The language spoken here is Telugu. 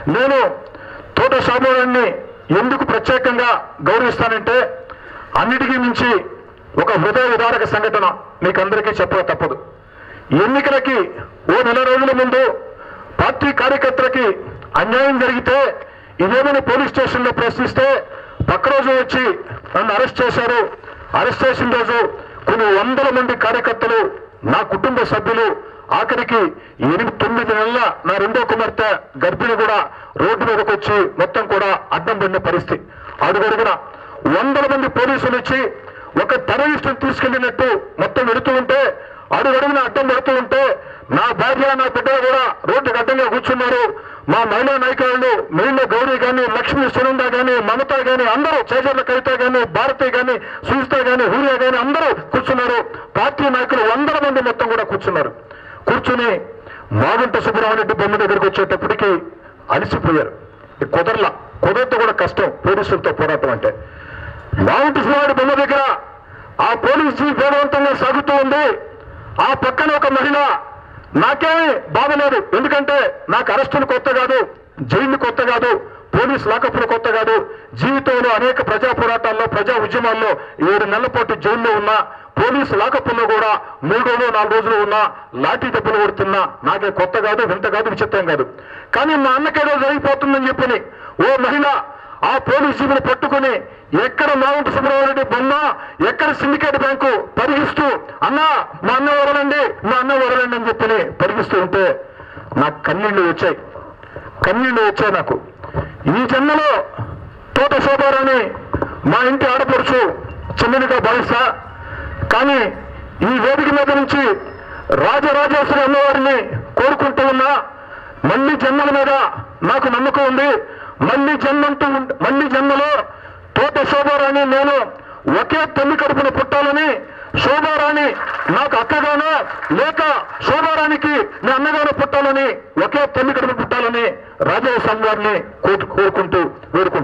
నేను తోట సామూరాన్ని ఎందుకు ప్రత్యేకంగా గౌరవిస్తానంటే అన్నిటికీ మించి ఒక హృదయ విదారక సంఘటన మీకు అందరికీ చెప్పక తప్పదు ఎన్నికలకి ఓ నెల రోజుల ముందు పార్టీ కార్యకర్తలకి అన్యాయం జరిగితే ఇదేమని పోలీస్ స్టేషన్లో ప్రశ్నిస్తే పక్క రోజు వచ్చి నన్ను అరెస్ట్ చేశారు అరెస్ట్ చేసిన రోజు కొన్ని వందల మంది కార్యకర్తలు నా కుటుంబ సభ్యులు ఆఖరికి ఎనిమిది తొమ్మిది నెలల నా రెండో కుమార్తె గర్భిణి కూడా రోడ్డు మీదకి వచ్చి మొత్తం కూడా అడ్డం పడిన పరిస్థితి అడుగడుగున వందల మంది పోలీసులు వచ్చి ఒక టెర్రరిస్టును తీసుకెళ్లినట్టు మొత్తం వెళుతూ ఉంటే అడుగడుగున అడ్డం పెడుతూ ఉంటే నా భార్య నా బిడ్డ కూడా రోడ్డుకి అడ్డంగా కూర్చున్నారు మా మహిళా నాయకులు మెయిన్ గౌరీ గాని లక్ష్మీ సునంద గాని మమత గాని అందరూ చేజర్ల కవిత గాని భారతి గాని సుజిత గాని హూరియా గాని అందరూ కూర్చున్నారు పార్టీ నాయకులు వందల మంది మొత్తం కూడా కూర్చున్నారు కూర్చుని మాగుంట సుబ్రహ్మణ్యుడి బొమ్మ దగ్గరికి వచ్చేటప్పటికి అలసిపోయారు ఇది కుదరలా కుదరతో కూడా కష్టం పోలీసులతో పోరాటం అంటే మాగుంట సుబ్రహ్మణ్యుడి బొమ్మ దగ్గర ఆ పోలీస్ జీప్ వేగవంతంగా సాగుతూ ఉంది ఆ పక్కన ఒక మహిళ నాకేమీ బాధ లేదు ఎందుకంటే నాకు అరెస్టులు కొత్త కాదు జైలు కొత్త కాదు పోలీస్ లాకప్లు కొత్త కాదు జీవితంలో అనేక ప్రజా పోరాటాల్లో ప్రజా ఉద్యమాల్లో ఏడు నెలల పాటు జైల్లో ఉన్నా పోలీసు లాకప్లో కూడా మూడు రోజులు నాలుగు రోజులు ఉన్నా లాఠీ దెబ్బలు కొడుతున్నా నాకే కొత్త కాదు వింత కాదు విచిత్రం కాదు కానీ మా అన్నకేదో జరిగిపోతుందని చెప్పని ఓ మహిళ ఆ పోలీస్ జీబుని పట్టుకుని ఎక్కడ మావుంట సుబ్రహ్మణ్యుడి బొమ్మ ఎక్కడ సిండికేట్ బ్యాంకు పరిగిస్తూ అన్నా మా అన్న వదలండి మా అన్న వదలండి అని చెప్పి పరిగిస్తూ ఉంటే నాకు కన్నీళ్లు వచ్చాయి కన్నీళ్లు వచ్చాయి నాకు ఈ జన్మలో తోట శోభారాన్ని మా ఇంటి ఆడపడుచు చెల్లెలిగా భావిస్తా కానీ ఈ వేదిక మీద నుంచి రాజరాజేశ్వరి అమ్మవారిని కోరుకుంటూ ఉన్నా మళ్ళీ జన్మల మీద నాకు నమ్మకం ఉంది మళ్ళీ జన్మంటూ ఉం- మళ్ళీ జన్మలో తోట శోభారాణి నేను ఒకే తల్లి కడుపున పుట్టాలని శోభారాణి నాకు అక్కగానో లేక శోభారానికి నా అన్నగానో పుట్టాలని ఒకే తల్లి కడుపు పుట్టాలని రాజేశ్వరి వారిని కోరుకుంటూ వేడుకుంటున్నాను